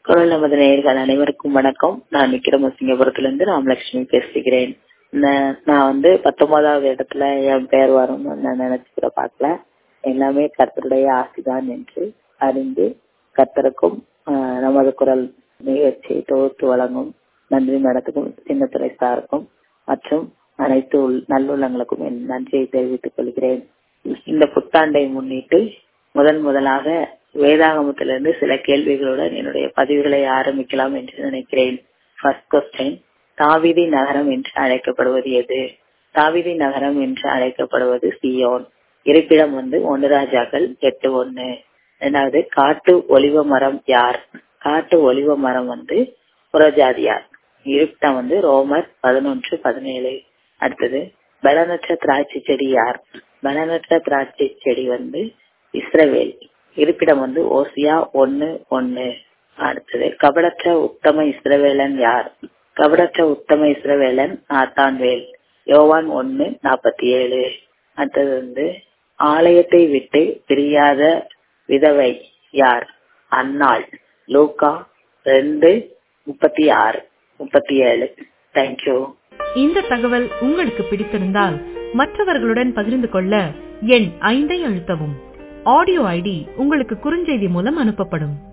குரல் நமது நேயர்கள் அனைவருக்கும் வணக்கம் நான் விக்ரமசிங்கபுரத்திலிருந்து ராமலட்சுமி பேசுகிறேன் நா- நான் வந்து பத்தொன்பதாவது இடத்துல என் பெயர் வரும்னு நான் நினைச்சு கூட பார்க்கல எல்லாமே கர்த்தருடைய ஆசிதான் என்று அறிந்து கர்த்தருக்கும் ஆஹ், நமது குரல் நிகழ்ச்சியை தொகுத்து வழங்கும் நன்றி மேடத்துக்கும் சின்னத்துறை சாருக்கும் மற்றும் அனைத்து உள்- நல்லுள்ளங்களுக்கும் என் நன்றியை தெரிவித்துக் கொள்கிறேன் இந்த புத்தாண்டை முன்னிட்டு முதன் முதலாக வேதாகமத்திலிருந்து சில கேள்விகளுடன் என்னுடைய பதிவுகளை ஆரம்பிக்கலாம் என்று நினைக்கிறேன் ஃபர்ஸ்ட் கொஸ்டின் தாவிதி நகரம் என்று அழைக்கப்படுவது எது தாவிதி நகரம் என்று அழைக்கப்படுவது சியோன் இருப்பிடம் வந்து ஒன்று ராஜாக்கள் எட்டு ஒண்ணு ரெண்டாவது காட்டு ஒலிவ மரம் யார் காட்டு ஒலிவ மரம் வந்து புறஜாதியார் இருப்பிடம் வந்து ரோமர் பதினொன்று பதினேழு அடுத்தது பலனற்ற திராட்சை செடி யார் பலனற்ற திராட்சை செடி வந்து இஸ்ரவேல் இருப்பிடம் வந்து ஓசியா ஒன்னு ஒன்னு அடுத்தது கபடற்ற உத்தம இஸ்ரவேலன் யார் கபடற்ற உத்தம இஸ்ரவேலன் நாத்தான்வேல் யோவான் ஒன்னு நாற்பத்தி ஏழு அடுத்தது வந்து ஆலயத்தை விட்டு பிரியாத விதவை யார் அன்னாள் லூக்கா ரெண்டு முப்பத்தி ஆறு முப்பத்தி ஏழு தேங்க்யூ இந்த தகவல் உங்களுக்கு பிடித்திருந்தால் மற்றவர்களுடன் பகிர்ந்து கொள்ள எண் ஐந்தை அழுத்தவும் ஆடியோ ஐடி உங்களுக்கு குறுஞ்செய்தி மூலம் அனுப்பப்படும்